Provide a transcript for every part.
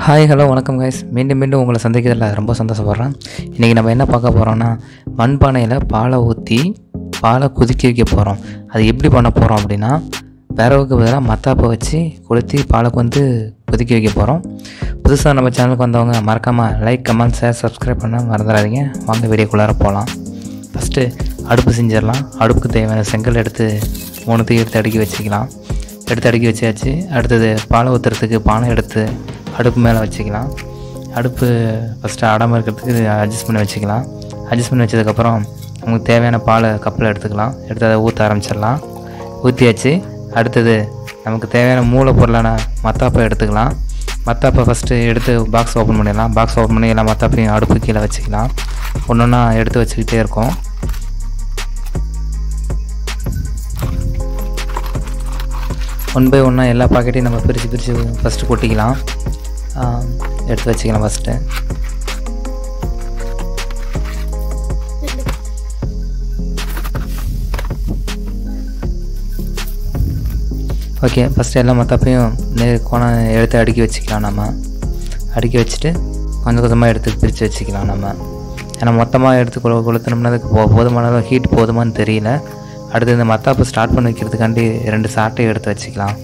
Hi hello வணக்கம் guys மீண்டும் மீண்டும் உங்களை சந்திக்கிறதுல ரொம்ப சந்தோஷப்படுறேன் இன்றைக்கி நம்ம என்ன பார்க்க போகிறோம்னா மண்பானையில் பாலை ஊற்றி பாலை கொதிக்க வைக்க போகிறோம் அது எப்படி பண்ண போகிறோம் அப்படின்னா விரவுக்கு பதிலாக மத்தாப்பை வச்சு கொளுத்தி பாலுக்கு வந்து கொதிக்க வைக்க போகிறோம் புதுசாக நம்ம சேனலுக்கு வந்தவங்க மறக்காமல் லைக் கமெண்ட் ஷேர் சப்ஸ்கிரைப் பண்ண மறந்துடாதீங்க வாங்க வீடியோக்குள்ளார போகலாம் ஃபஸ்ட்டு அடுப்பு செஞ்சிடலாம் அடுப்புக்கு தேவையான செங்கல் எடுத்து மூணுத்தையும் எடுத்து அடுக்கி வச்சுக்கலாம் எடுத்து அடுக்கி வச்சாச்சு அடுத்தது பாலை ஊற்றுறதுக்கு பானை எடுத்து அடுப்பு மேலே வச்சுக்கலாம் அடுப்பு ஃபஸ்ட்டு ஆடாமல் இருக்கிறதுக்கு அட்ஜஸ்ட் பண்ணி வச்சுக்கலாம் அட்ஜஸ்ட் பண்ணி வச்சதுக்கப்புறம் நமக்கு தேவையான பாலை கப்பில் எடுத்துக்கலாம் எடுத்து அதை ஊற்ற ஆரம்பிச்சிடலாம் ஊற்றியாச்சு அடுத்தது நமக்கு தேவையான மூலப்பொருளான மத்தாப்பை எடுத்துக்கலாம் மத்தாப்பை ஃபஸ்ட்டு எடுத்து பாக்ஸ் ஓப்பன் பண்ணிடலாம் பாக்ஸ் ஓப்பன் பண்ணி எல்லா மத்தாப்பையும் அடுப்பு கீழே வச்சுக்கலாம் ஒன்று ஒன்றா எடுத்து வச்சுக்கிட்டே இருக்கோம் ஒன் பை ஒன்னாக எல்லா பாக்கெட்டையும் நம்ம பிரித்து பிரித்து ஃபஸ்ட்டு கொட்டிக்கலாம் ஆஹ் எடுத்து வச்சுக்கலாம் ஃபஸ்ட்டு ஓகே ஃபஸ்ட்டு எல்லா மத்தாப்பையும் நேர் கோணம் எடுத்து அடுக்கி வச்சுக்கலாம் நம்ம அடுக்கி வச்சுட்டு கொஞ்சம் கொஞ்சமாக எடுத்து பிரித்து வச்சுக்கலாம் நம்ம ஏன்னா மொத்தமாக எடுத்து கொ கொளுத்தினோம்னா அதுக்கு போ போதுமான அளவு ஹீட் போதுமான்னு தெரியல அடுத்து இந்த மத்தாப்பு ஸ்டார்ட் பண்ணி வைக்கிறதுக்காண்டி ரெண்டு சாட்டையும் எடுத்து வச்சுக்கலாம்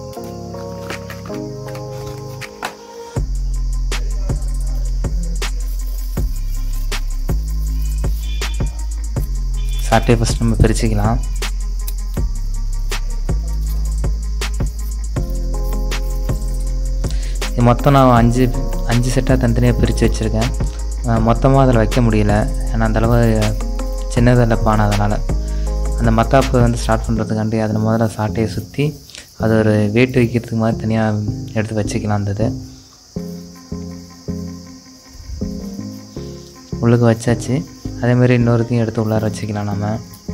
சாட்டையை ஃபஸ்ட் நம்ம பிரிச்சுக்கலாம் இது மொத்தம் நான் அஞ்சு அஞ்சு செட்டாக தனித்தனியாக பிரித்து வச்சுருக்கேன் மொத்தமாக அதில் வைக்க முடியல ஏன்னா அந்தளவு சின்னதில் பானை அதனால் அந்த மத்தாப்பு வந்து ஸ்டார்ட் பண்ணுறதுக்காண்டி அதில் முதல்ல சாட்டையை சுற்றி அது ஒரு வெயிட் வைக்கிறதுக்கு மாதிரி தனியாக எடுத்து வச்சுக்கலாம் அந்த இது உள்ளுக்கு வச்சாச்சு அதேமாரி இன்னொருத்தையும் எடுத்து உள்ளார வச்சுக்கலாம் நம்ம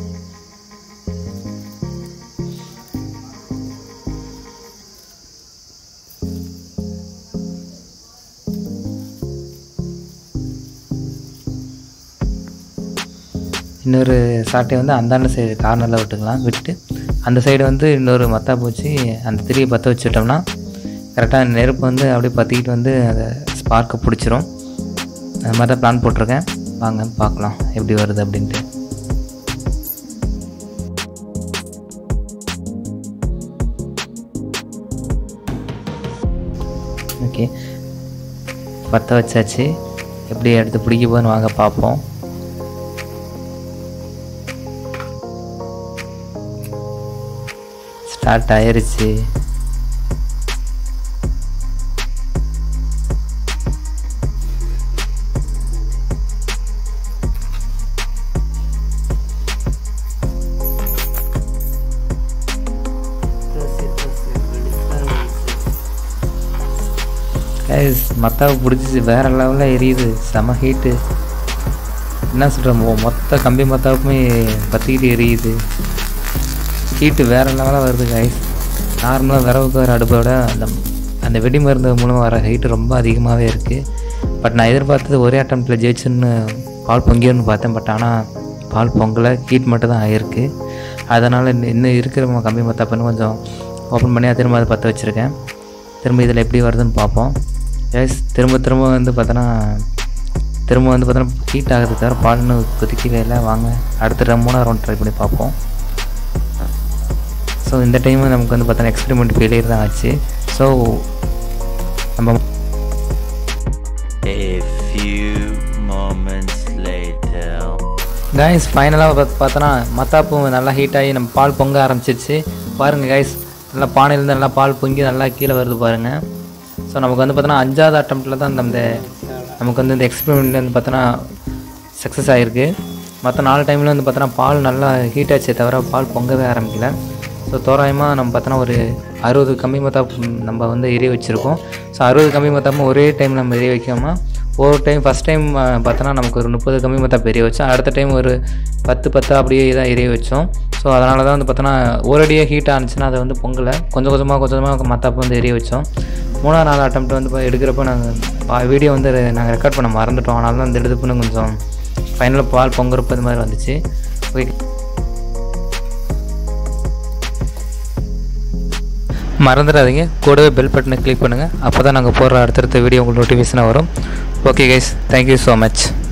இன்னொரு சாட்டை வந்து அந்தாண்ட சைடு கார்னரில் விட்டுக்கலாம் விட்டு அந்த சைடு வந்து இன்னொரு மத்தாப்பு வச்சு அந்த திரியை பற்ற வச்சுட்டோம்னா கரெக்டாக நெருப்பு வந்து அப்படியே பற்றிக்கிட்டு வந்து அதை ஸ்பார்க்கை பிடிச்சிரும் அந்த மாதிரி தான் பிளான் போட்டிருக்கேன் வாங்க பார்க்கலாம் எப்படி வருது அப்படின்ட்டு ஓகே பற்ற வச்சாச்சு எப்படி எடுத்து பிடிக்க போகுதுன்னு வாங்க பார்ப்போம் ஸ்டார்ட் ஆயிருச்சு கைஸ் மத்தாவை பிடிச்சிச்சு வேறு லெவலில் எரியுது செம ஹீட்டு என்ன சொல்கிறேன் மொத்த கம்பி மத்தாவுக்குமே பற்றிக்கிட்டு எரியுது ஹீட்டு வேறு லெவலாக வருது கைஸ் நார்மலாக விரவுக்கு வர அடுப்பை விட அந்த அந்த வெடி மருந்து மூலமாக வர ஹீட்டு ரொம்ப அதிகமாகவே இருக்குது பட் நான் எதிர்பார்த்தது ஒரே அட்டம்ப்டில் ஜெயிச்சுன்னு பால் பொங்கியன்னு பார்த்தேன் பட் ஆனால் பால் பொங்கலை ஹீட் மட்டும் தான் ஆகிருக்கு அதனால் இன்னும் இருக்கிற கம்பி மத்தாப்பன்னு கொஞ்சம் ஓப்பன் பண்ணி திரும்ப அதை பற்ற வச்சுருக்கேன் திரும்ப இதில் எப்படி வருதுன்னு பார்ப்போம் கைஸ் திரும்ப திரும்ப வந்து பார்த்தோன்னா திரும்ப வந்து பார்த்தோன்னா ஹீட் ஆகுது தவிர பால் இன்னும் கொதிக்கவே இல்லை வாங்க அடுத்த மூணாவது ரவுண்ட் ட்ரை பண்ணி பார்ப்போம் ஸோ இந்த டைம் நமக்கு வந்து பார்த்தோன்னா எக்ஸ்பெரிமெண்ட் ஃபெயிலியர் தான் ஆச்சு ஸோ நம்ம A few moments later. Guys ஃபைனலாக பார்த்து பார்த்தோன்னா மத்தாப்பும் நல்லா ஹீட் ஆகி நம்ம பால் பொங்க ஆரம்பிச்சிருச்சு பாருங்கள் கைஸ் நல்லா பானையிலேருந்து நல்லா பால் பொங்கி நல்லா கீழே வருது பாருங்கள் ஸோ நமக்கு வந்து பார்த்தோன்னா அஞ்சாவது அட்டம்ப்டில் தான் இந்த நமக்கு வந்து இந்த எக்ஸ்பெரிமெண்ட் வந்து பார்த்தோன்னா சக்ஸஸ் ஆகிருக்கு மற்ற நாலு டைமில் வந்து பார்த்தோன்னா பால் நல்லா ஹீட் ஆச்சே தவிர பால் பொங்கவே ஆரம்பிக்கல ஸோ தோராயமாக நம்ம பார்த்தோன்னா ஒரு அறுபது கம்மி மத்தாப்பு நம்ம வந்து எரிய வச்சுருக்கோம் ஸோ அறுபது கம்மி மத்தாப்பும் ஒரே டைம் நம்ம எரிய வைக்காமல் ஒரு டைம் ஃபஸ்ட் டைம் பார்த்தோன்னா நமக்கு ஒரு முப்பது கம்மி மத்தாப்பு எரிய வச்சோம் அடுத்த டைம் ஒரு பத்து பத்து அப்படியே தான் எரிய வச்சோம் ஸோ அதனால தான் வந்து பார்த்தோன்னா ஒரடியாக ஹீட் ஆனிச்சுன்னா அதை வந்து பொங்கலை கொஞ்சம் கொஞ்சமாக கொஞ்சம் கொஞ்சமாக மத்தாப்பு வந்து எரிய வச்சோம் மூணாவது நாலு அட்டம் வந்து இப்போ எடுக்கிறப்ப நாங்கள் வீடியோ வந்து நாங்கள் ரெக்கார்ட் பண்ண மறந்துட்டோம் அதனால தான் இந்த எடுத்துப்புன்னு கொஞ்சம் ஃபைனலாக பால் பொங்குறப்ப இது மாதிரி வந்துச்சு ஓகே மறந்துடாதீங்க கூடவே பெல் பட்டனை கிளிக் பண்ணுங்கள் அப்போ தான் நாங்கள் போடுற அடுத்தடுத்த வீடியோ உங்களுக்கு நோட்டிஃபிகேஷனாக வரும் okay guys thank you so much